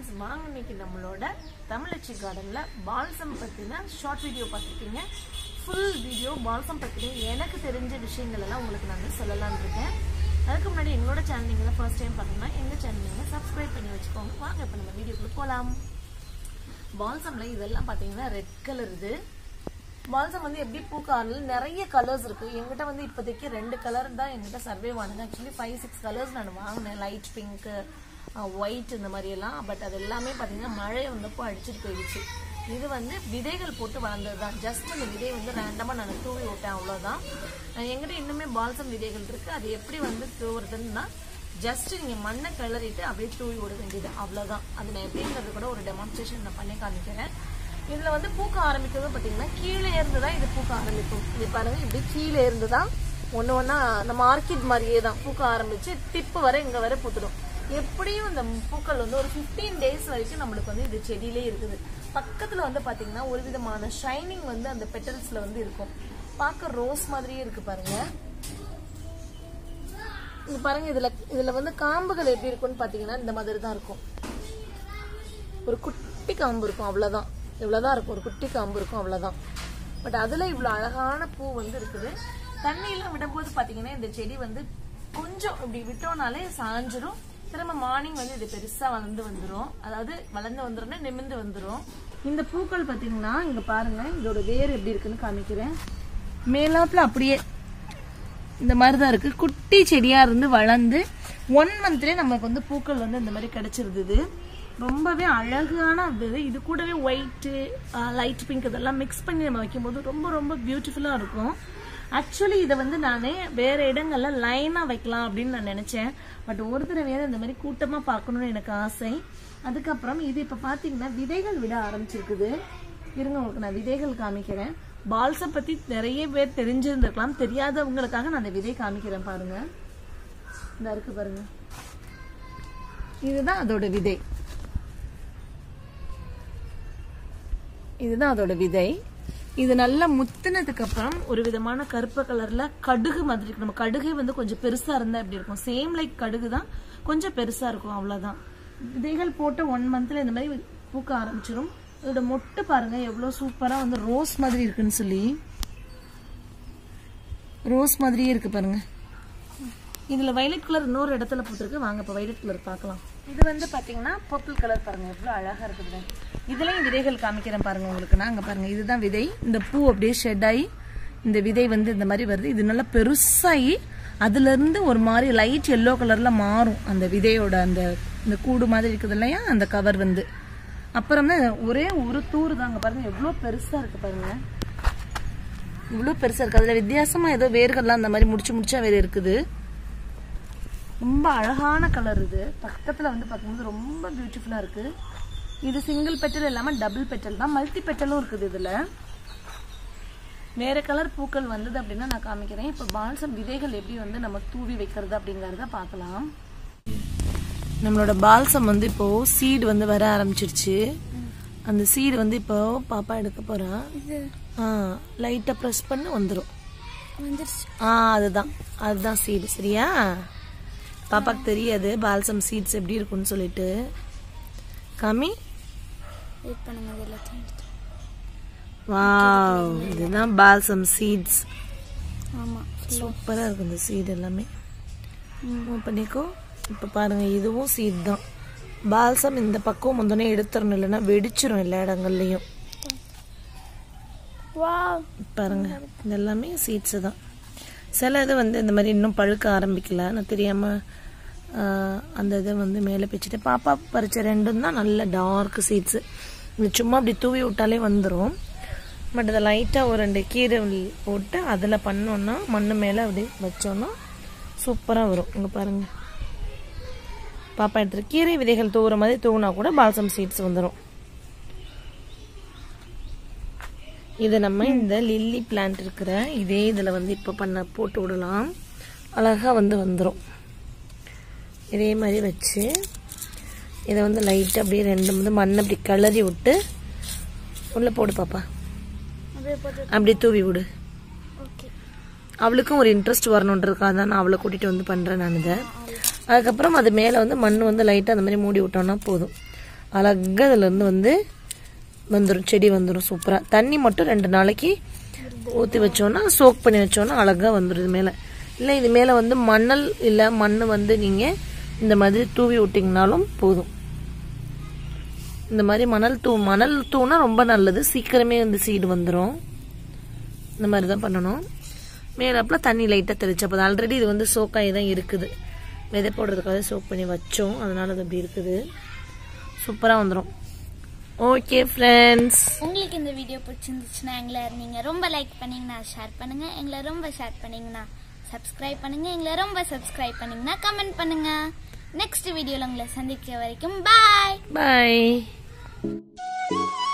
Friends வாங்க இன்னைக்கு நம்மளோட தமிழச்சி கார்டன்ல பால்சம் பத்தின ஷார்ட் வீடியோ பார்த்துருக்கீங்க ஃபுல் வீடியோ பால்சம் பத்தின எனக்கு தெரிஞ்ச விஷயங்கள் எல்லாம் உங்களுக்கு நான் வந்து சொல்லலாம்னு இருக்கேன் அதுக்கு முன்னாடி எங்களோட சேனல் நீங்க ஃபர்ஸ்ட் டைம் பார்த்தீங்கன்னா எங்க சேனல் நீங்க சப்ஸ்கிரைப் பண்ணி வச்சுக்கோங்க வாங்க இப்போ நம்ம வீடியோக்குள்ள போகலாம் பால்சம்ல இதெல்லாம் பார்த்தீங்கன்னா ரெட் கலர் இது பால்சம் வந்து எப்படி பூக்க ஆரம்பிச்சு நிறைய கலர்ஸ் இருக்கு என்கிட்ட வந்து இப்போதைக்கு ரெண்டு கலர் தான் என்கிட்ட சர்வே ஆனது ஆக்சுவலி ஃபைவ் சிக்ஸ் கலர்ஸ் நான் வாங்கினேன் லைட் பிங்க் ஒயிட் இந்த மாதிரி எல்லாம் பட் அது எல்லாமே பார்த்தீங்கன்னா மழை வந்தப்போ அடிச்சுட்டு போயிடுச்சு இது வந்து விதைகள் போட்டு வளர்ந்தது தான் ஜஸ்ட் அந்த விதை வந்து ரேண்டமாக நான் தூவி விட்டேன் அவ்வளோதான் அஹ் என்கிட்ட இன்னுமே பால்சம் விதைகள் இருக்கு அது எப்படி வந்து தூவுறதுன்னா ஜஸ்ட் நீங்கள் மண்ணை கிளறிட்டு அப்படியே தூவி விட வேண்டியது அவ்வளோதான் அது நான் எப்படிங்கிறது கூட ஒரு டெமான்ஸ்ட்ரேஷன் நான் பண்ணி காமிக்கிறேன் இதுல வந்து பூக்க ஆரம்பிக்கிறது பாத்தீங்கன்னா கீழே இருந்து தான் இது பூக்க ஆரம்பிக்கும் இது பாருங்க இப்படி கீழே இருந்து தான் ஒன்று ஒன்றா நம்ம ஆர்கிட் மாதிரியே தான் பூக்க ஆரம்பிச்சு டிப்பு வரை இங்க வரை பூத்துடும் எப்படியும் இந்த பூக்கள் வந்து ஒரு 15 டேஸ் வரைக்கும் நம்மளுக்கு வந்து இது செடியிலே இருக்குது பக்கத்துல வந்து பாத்தீங்கன்னா ஒரு விதமான ஷைனிங் வந்து அந்த பெட்டல்ஸ்ல வந்து இருக்கும் பார்க்க ரோஸ் மாதிரியே இருக்கு பாருங்க இங்க பாருங்க இதுல இதுல வந்து காம்புகள் எப்படி இருக்கும்னு பாத்தீங்கன்னா இந்த மாதிரி தான் இருக்கும் ஒரு குட்டி காம்பு இருக்கும் அவ்வளவுதான் இவ்வளவுதான் இருக்கும் ஒரு குட்டி காம்பு இருக்கும் அவ்வளவுதான் பட் அதுல இவ்வளவு அழகான பூ வந்து இருக்குது தண்ணியெல்லாம் விடும்போது பாத்தீங்கன்னா இந்த செடி வந்து கொஞ்சம் இப்படி விட்டோம்னாலே சாஞ்சிரும் திரும்ப மார்னிங் வந்து இது பெருசா வளர்ந்து வந்துரும் அதாவது வளர்ந்து வந்துரும்னா நிமிர்ந்து வந்துரும் இந்த பூக்கள் பாத்தீங்கன்னா இங்க பாருங்க இதோட வேர் எப்படி இருக்குன்னு காமிக்கிறேன் மேலாப்புல அப்படியே இந்த மாதிரி தான் இருக்கு குட்டி செடியா இருந்து வளர்ந்து ஒன் மந்த்லயே நமக்கு வந்து பூக்கள் வந்து இந்த மாதிரி கிடைச்சிருந்தது ரொம்பவே அழகான இது இது கூடவே ஒயிட்டு லைட் பிங்க் இதெல்லாம் மிக்ஸ் பண்ணி நம்ம வைக்கும்போது ரொம்ப ரொம்ப பியூட்டிஃபுல்லாக இருக்கும் ஆக்சுவலி இதை வந்து நான் வேற இடங்கள்ல லைனாக வைக்கலாம் அப்படின்னு நான் நினைச்சேன் பட் ஒரு தடவையாவது இந்த மாதிரி கூட்டமாக பார்க்கணும்னு எனக்கு ஆசை அதுக்கப்புறம் இது இப்போ பார்த்தீங்கன்னா விதைகள் விட ஆரம்பிச்சிருக்குது இருங்க உங்களுக்கு நான் விதைகள் காமிக்கிறேன் பால்ஸை பத்தி நிறைய பேர் தெரிஞ்சிருந்திருக்கலாம் தெரியாதவங்களுக்காக நான் அந்த விதை காமிக்கிறேன் பாருங்க இந்த இருக்கு பாருங்க இதுதான் அதோட விதை இதுதான் அதோட விதை இது நல்லா முத்தினதுக்கு அப்புறம் ஒரு விதமான கருப்பு கலர்ல கடுகு மாதிரி இருக்கு நம்ம கடுகு வந்து கொஞ்சம் பெருசா இருந்தா எப்படி இருக்கும் சேம் லைக் கடுகு தான் கொஞ்சம் பெருசா இருக்கும் அவ்வளவுதான் விதைகள் போட்ட ஒன் மந்த்ல இந்த மாதிரி பூக்க ஆரம்பிச்சிடும் இதோட மொட்டு பாருங்க எவ்வளவு சூப்பரா வந்து ரோஸ் மாதிரி இருக்குன்னு சொல்லி ரோஸ் மாதிரியே இருக்கு பாருங்க இதுல வயலட் கலர் இன்னொரு இடத்துல போட்டிருக்கு வாங்க இப்ப வயலட் கலர் பார்க்கலாம் இது வந்து பாத்தீங்கன்னா பர்பிள் கலர் பாருங்க எவ்வளவு அழகா இருக்குது இதுலயும் விதைகள் காமிக்கிறேன் பாருங்க உங்களுக்கு நான் அங்க பாருங்க இதுதான் விதை இந்த பூ அப்படியே ஷெட் ஆகி இந்த விதை வந்து இந்த மாதிரி வருது இது நல்லா பெருசாகி அதுல இருந்து ஒரு மாதிரி லைட் எல்லோ கலர்ல மாறும் அந்த விதையோட அந்த இந்த கூடு மாதிரி இருக்குது இல்லையா அந்த கவர் வந்து அப்புறம் தான் ஒரே ஒரு தூர் தாங்க பாருங்க எவ்வளோ பெருசா இருக்கு பாருங்க இவ்வளோ பெருசா இருக்கு அதுல வித்தியாசமா ஏதோ வேர்கள்லாம் அந்த மாதிரி முடிச்சு முடிச்சா வேற இருக்குது ரொம்ப அழகான கலர் இது பக்கத்துல வந்து பார்க்கும்போது ரொம்ப பியூட்டிஃபுல்லா இருக்கு இது சிங்கிள் பெட்டல் இல்லாம டபுள் பெட்டல் தான் மல்டி பெட்டலும் இருக்குது இதுல வேற கலர் பூக்கள் வந்தது அப்படின்னா நான் காமிக்கிறேன் இப்போ பால்சம் விதைகள் எப்படி வந்து நம்ம தூவி வைக்கிறது அப்படிங்கறத பார்க்கலாம் நம்மளோட பால்சம் வந்து இப்போ சீடு வந்து வர ஆரம்பிச்சிருச்சு அந்த சீடு வந்து இப்போ பாப்பா எடுக்க போறா ஆ லைட்டா ப்ரெஸ் பண்ண வந்துடும் ஆ அதுதான் அதுதான் சீடு சரியா பாப்பாக்கு தெரியாது பால்சம் சீட்ஸ் எப்படி இருக்கும்னு சொல்லிட்டு காமி வெயிட் பண்ணுங்க இது எல்லாத்தையும் எடுத்து. வாவ் இதுதான் பால்சம் சீட்ஸ் ஆமா சூப்பரா இருக்கு இந்த சீடு எல்லாமே மூவ் பண்ணிக்கோ இப்போ பாருங்க இதுவும் சீட் தான் பால்சம் இந்த பக்கம் முந்தனே எடுத்துடணும் இல்லைன்னா வெடிச்சிரும் எல்லா இடங்கள்லையும் வாவ் பாருங்க இது எல்லாமே சீட்ஸ் தான் சில இது வந்து இந்த மாதிரி இன்னும் பழுக்க ஆரம்பிக்கல நான் தெரியாம ஆஹ், அந்த இதை வந்து மேலே பிச்சுட்டு பாப்பா பறிச்ச ரெண்டும் தான் நல்ல டார்க் சீட்ஸ் இது சும்மா அப்படி தூவி விட்டாலே வந்துடும் பட் அதை லைட்டாக ஒரு ரெண்டு கீரை போட்டு அதில் பண்ணோன்னா மண் மேலே அப்படி வச்சோன்னா சூப்பராக வரும் இங்கே பாருங்க பாப்பா எடுத்துட்டு கீரை விதைகள் தூவுற மாதிரி தூவினா கூட பால்சம் சீட்ஸ் வந்துடும் இது நம்ம இந்த லில்லி பிளான்ட் இருக்கிற இதே இதில் வந்து இப்போ பண்ண போட்டு விடலாம் அழகாக வந்து வந்துடும் இதே மாதிரி வச்சு இதை வந்து லைட்டாக அப்படியே ரெண்டு வந்து மண்ணை அப்படி கிளறி விட்டு உள்ளே போடு பாப்பா அப்படியே போட்டு அப்படியே தூவி விடு ஓகே அவளுக்கும் ஒரு இன்ட்ரெஸ்ட் வரணுன்றதுக்காக தான் நான் அவளை கூட்டிகிட்டு வந்து பண்ணுறேன் நான் இதை அதுக்கப்புறம் அது மேலே வந்து மண் வந்து லைட்டாக அந்த மாதிரி மூடி விட்டோம்னா போதும் அழகாக இதுலேருந்து வந்து வந்துடும் செடி வந்துடும் சூப்பராக தண்ணி மட்டும் ரெண்டு நாளைக்கு ஊற்றி வச்சோன்னா சோக் பண்ணி வச்சோன்னா அழகாக வந்துடும் இது மேலே இல்லை இது மேலே வந்து மணல் இல்லை மண் வந்து நீங்கள் இந்த மாதிரி தூவி விட்டிங்கனாலும் போதும் இந்த மாதிரி மணல் தூ மணல் தூனா ரொம்ப நல்லது சீக்கிரமே வந்து சீடு வந்துடும் இந்த மாதிரி தான் பண்ணணும் மேலாப்பில் தண்ணி லைட்டாக தெளிச்சு அப்போ ஆல்ரெடி இது வந்து சோக்காகி தான் இருக்குது விதை போடுறதுக்காக சோக் பண்ணி வச்சோம் அதனால அது அப்படி இருக்குது சூப்பராக வந்துடும் ஓகே ஃப்ரெண்ட்ஸ் உங்களுக்கு இந்த வீடியோ பிடிச்சிருந்துச்சுன்னா எங்களை நீங்க ரொம்ப லைக் பண்ணீங்கன்னா ஷேர் பண்ணுங்க எங்களை ரொம்ப ஷேர் பண்ணீங்கன்னா சப்ஸ்கிரைப் பண்ணுங்க எங்களை ரொம்ப சப்ஸ்கிரைப் பண்ணீங்கன்னா கமெண்ட் பண்ணுங்க நெக்ஸ்ட் வீடியோல உங்களை சந்திக்க வரைக்கும் பாய் பாய்